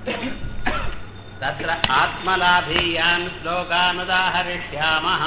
तत्र आत्मलाभीयान् श्लोकानुदाहरिष्यामः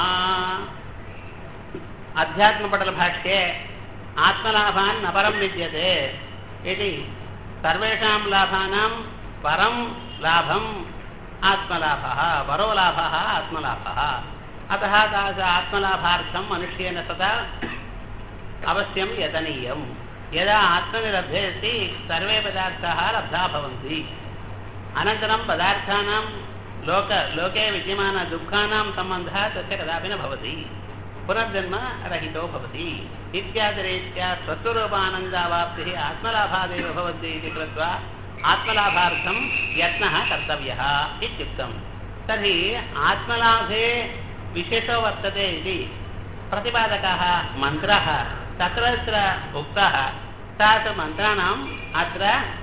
अध्यात्मपटलभाष्ये आत्मलाभान् न परं विद्यते इति सर्वेषां लाभानां परं लाभम् आत्मलाभः परो लाभः आत्मलाभः अतः तादृश आत्मलाभार्थं मनुष्येन सदा अवश्यं यतनीयं यदा आत्मनि लब्धे अस्ति सर्वे पदार्थाः लब्धा भवन्ति अनन्तरं पदार्थानां लोक लोके विद्यमानदुःखानां सम्बन्धः तस्य कदापि न भवति पुनर्जन्म रहितो भवति इत्यादिरीत्या स्वस्वरूपानन्दावाप्तिः आत्मलाभादेव भवति इति कृत्वा आत्मलाभार्थं यत्नः कर्तव्यः इत्युक्तं तर्हि आत्मलाभे विशेषो वर्तते इति प्रतिपादकः मन्त्रः तत्र तत्र उक्तः तासु मन्त्राणाम् अत्र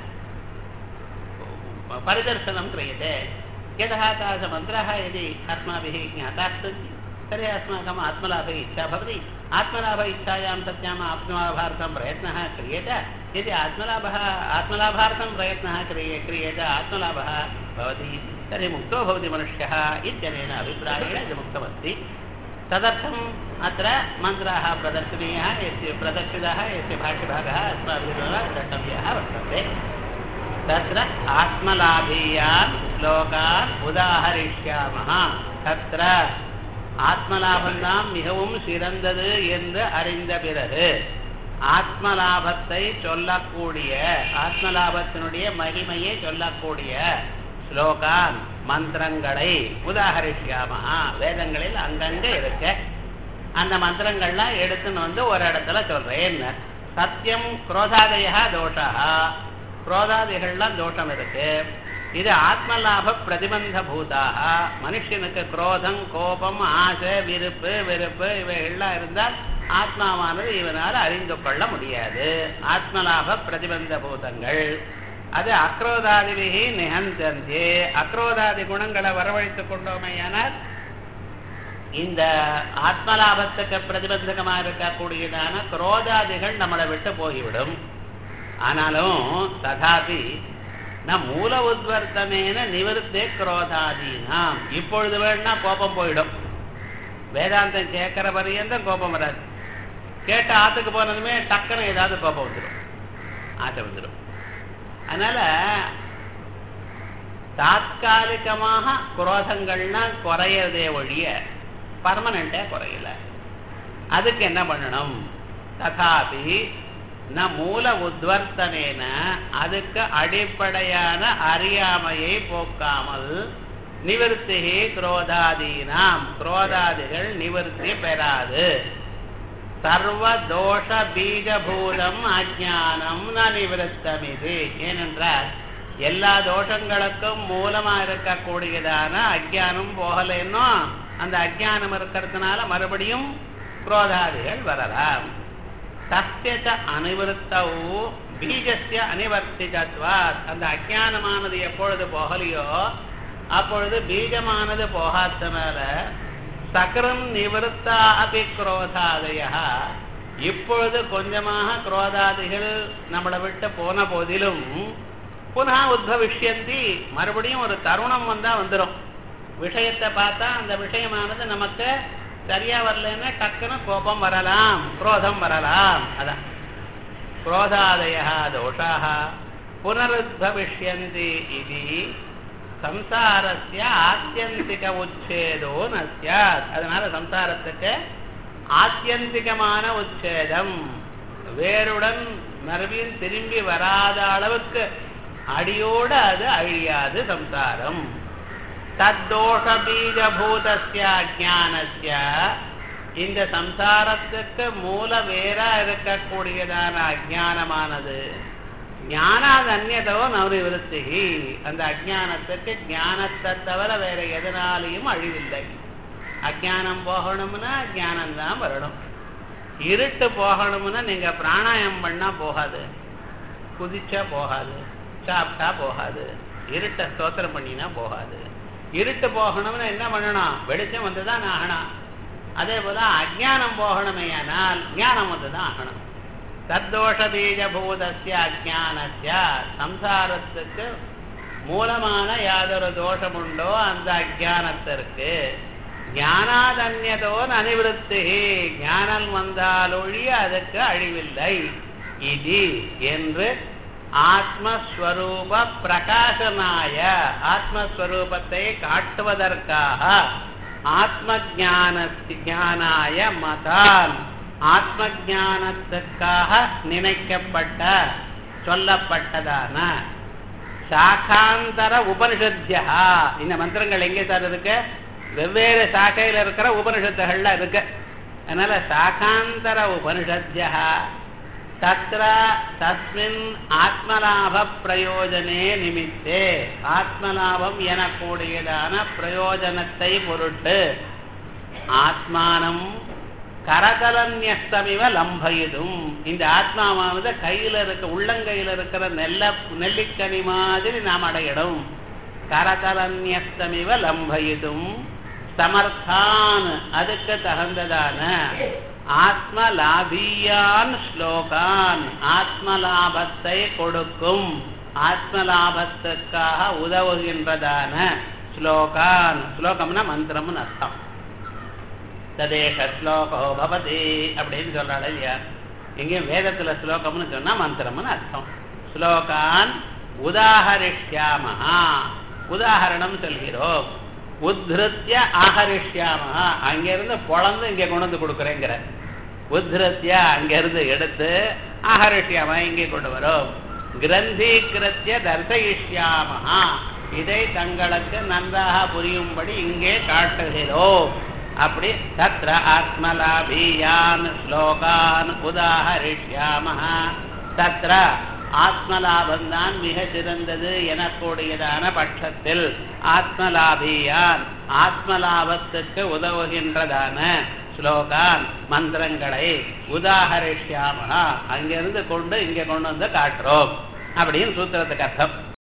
परिदर्शनं क्रियते यतः तादृशमन्त्राः यदि अस्माभिः ज्ञाताः सन्ति तर्हि अस्माकम् आत्मलाभे इच्छा भवति आत्मलाभ इच्छायां सत्याम् आत्मलाभार्थं प्रयत्नः क्रियते यदि आत्मलाभः आत्मलाभार्थं प्रयत्नः क्रिय क्रियते आत्मलाभः भवति तर्हि मुक्तो भवति मनुष्यः इत्यनेन अभिप्रायेण इदमुक्तमस्ति तदर्थम् अत्र मन्त्राः प्रदर्शनीयाः यस्य प्रदर्शितः यस्य भाष्यभागः अस्माभिः द्रष्टव्यः वर्तते तत्र आत्मलाभीयान् श्लोकान् उदाहरिष्यामः तत्र ஆத்மலாபம்தான் மிகவும் சிறந்தது என்று அறிந்த பிறகு ஆத்மலாபத்தை சொல்லக்கூடிய ஆத்மலாபத்தினுடைய மகிமையை சொல்லக்கூடிய ஸ்லோகான் மந்திரங்களை உதாகரிஷ்யாமா வேதங்களில் அங்கங்க இருக்கு அந்த மந்திரங்கள்லாம் எடுத்துன்னு வந்து ஒரு இடத்துல சொல்றேன் சத்தியம் குரோதாதயா தோஷா குரோதாதிகள்லாம் தோஷம் இருக்கு இது ஆத்மலாப பிரதிபந்த பூதாக மனுஷனுக்கு குரோதம் கோபம் ஆசை விருப்பு வெறுப்பு இவைகள்லாம் இருந்தால் ஆத்மாவானது இவனால் அறிந்து கொள்ள முடியாது ஆத்மலாப பிரதிபந்த பூதங்கள் அது அக்ரோதாதிவிகி நிகந்தந்தே அக்ரோதாதி குணங்களை வரவழைத்துக் கொண்டோமையானால் இந்த ஆத்மலாபத்துக்கு பிரதிபந்தகமாக இருக்கக்கூடியதான குரோதாதிகள் நம்மளை விட்டு போய்விடும் ஆனாலும் ததாபி நான் மூல உத்வர்த்தமேன நிவர்த்தே குரோதாதீனாம் இப்பொழுது வேணா கோபம் போயிடும் வேதாந்தம் கேட்கிற பரியந்தம் கோபம் வராது கேட்ட ஆத்துக்கு போனதுமே டக்குன்னு ஏதாவது கோபம் வந்துடும் ஆசை வந்துடும் அதனால தாத்காலிகமாக குரோதங்கள்லாம் குறையதே ஒழிய பர்மனண்டே குறையல அதுக்கு என்ன பண்ணணும் ததாபி ந மூல உத்வர்த்தனேன அதுக்கு அடிப்படையான அறியாமையை போக்காமல் நிவர்த்தி குரோதாதீனாம் குரோதாதிகள் நிவர்த்தி பெறாது சர்வ தோஷ பீஜபூதம் அஜானம் ந நிவர்த்தம் இது ஏனென்றால் எல்லா தோஷங்களுக்கும் மூலமா இருக்கக்கூடியதான அஜானம் போகலைன்னோ அந்த அஜானம் இருக்கிறதுனால மறுபடியும் குரோதாதிகள் வரலாம் தஸ்ய அனிவருத்தவு பீஜஸ்ய அனிவர்த்திகத்வாத் அந்த அஜானமானது எப்பொழுது போகலையோ அப்பொழுது பீஜமானது போகாதனால சக்கரம் நிவர்த்தா அபி குரோதாதய இப்பொழுது கொஞ்சமாக குரோதாதிகள் நம்மளை விட்டு போன போதிலும் புனः உத்பவிஷ்யந்தி மறுபடியும் ஒரு தருணம் வந்தா வந்துடும் விஷயத்தை பார்த்தா அந்த விஷயமானது நமக்கு சரியா வரலன்னா டக்குன்னு கோபம் வரலாம் குரோதம் வரலாம் அதான் குரோதாதய தோஷாக புனருத்பவிஷ்யந்தி இது சம்சாரஸ்ய ஆத்தியந்திக உச்சேதோ நசியாத் அதனால சம்சாரத்துக்கு ஆத்தியந்திகமான உச்சேதம் வேருடன் மறுபடியும் திரும்பி வராத அளவுக்கு அடியோடு அது அழியாது சம்சாரம் தத்தோஷ பீஜபூதஸ்ய அஜானஸ்ய இந்த சம்சாரத்துக்கு மூல வேறா இருக்கக்கூடியதான அஜானமானது ஞானாது அந்நதோ நவனிவருத்தி அந்த அஜானத்துக்கு ஞானத்தை தவிர வேற எதனாலையும் அழிவில்லை அஜானம் போகணும்னா ஞானம்தான் வரணும் இருட்டு போகணும்னா நீங்க பிராணாயம் பண்ணா போகாது குதிச்சா போகாது சாப்பிட்டா போகாது இருட்டை ஸ்தோத்திரம் பண்ணினா போகாது இருட்டு போகணும்னு என்ன பண்ணணும் வெளிச்சம் வந்துதான் ஆகணும் அதே போல அஜானம் போகணுமே ஆனால் ஞானம் வந்துதான் ஆகணும் தத்தோஷ பீஜபூதஸ்ய அஜானஸ்ய சம்சாரத்துக்கு மூலமான யாதொரு தோஷம் உண்டோ அந்த அஜானத்திற்கு ஞானாதன்யதோன் அனிவிருத்தி ஞானம் வந்தாலொழிய அதுக்கு அழிவில்லை இது என்று ஆத்மஸ்வரூப பிரகாசனாய ஆத்மஸ்வரூபத்தை காட்டுவதற்காக ஆத்ம ஞானாய மதான் ஆத்ம ஞானத்துக்காக நினைக்கப்பட்ட சொல்லப்பட்டதான சாகாந்தர உபனிஷத்தியா இந்த மந்திரங்கள் எங்கே சார் இருக்கு வெவ்வேறு சாக்கையில் இருக்கிற உபனிஷத்துகள்ல இருக்கு அதனால சாகாந்தர உபனிஷத்தியா தத்ர தஸ்மின் ஆத்மலாப பிரயோஜனே நிமித்தே ஆத்மலாபம் எனக்கூடியதான பிரயோஜனத்தை பொருட்டு ஆத்மானம் கரகலன்யஸ்தமிவ லம்பயிதும் இந்த ஆத்மாவானது கையில இருக்க உள்ளங்கையில இருக்கிற நெல்ல நெல்லிக்கனி மாதிரி நாம் அடையிடும் கரகலன்யஸ்தமிவ லம்பயிதும் சமர்த்தான் அதுக்கு தகுந்ததான ஆத்மலாபியான் ஸ்லோகான் ஆத்மலாபத்தை கொடுக்கும் ஆத்மலாபத்துக்காக உதவுகின்றதான ஸ்லோகான் ஸ்லோகம்னா மந்திரம்னு அர்த்தம் ததேஷ ஸ்லோகோ பவதி அப்படின்னு சொல்றாள் இல்லையா எங்கேயும் வேதத்துல ஸ்லோகம்னு சொன்னா மந்திரம்னு அர்த்தம் ஸ்லோகான் உதாகரிஷ்யாமஹா உதாகரணம் சொல்கிறோம் உத்ருத்திய ஆகரிஷ்யாமஹா அங்கிருந்து பொழந்து இங்க கொண்டு வந்து கொடுக்குறேங்கிற உத்ருத்திய அங்கிருந்து எடுத்து ஆகரிஷ்யாம இங்கே கொண்டு வரும் கிரந்தீகிருத்திய தர்சயிஷ்யாமஹா இதை தங்களுக்கு நன்றாக புரியும்படி இங்கே காட்டுகிறோம் அப்படி தத்ர ஆத்மலாபீயான் ஸ்லோகான் உதாகரிஷ்யாம தத்ர ஆத்மலாபந்தான் மிக சிறந்தது எனக்கூடியதான பட்சத்தில் ஆத்மலாபியான் ஆத்மலாபத்துக்கு உதவுகின்றதான ஸ்லோகான் மந்திரங்களை உதாகரிஷ்யாம அங்கிருந்து கொண்டு இங்க கொண்டு வந்து காட்டுறோம் அப்படின்னு சூத்திரத்துக்கு அர்த்தம்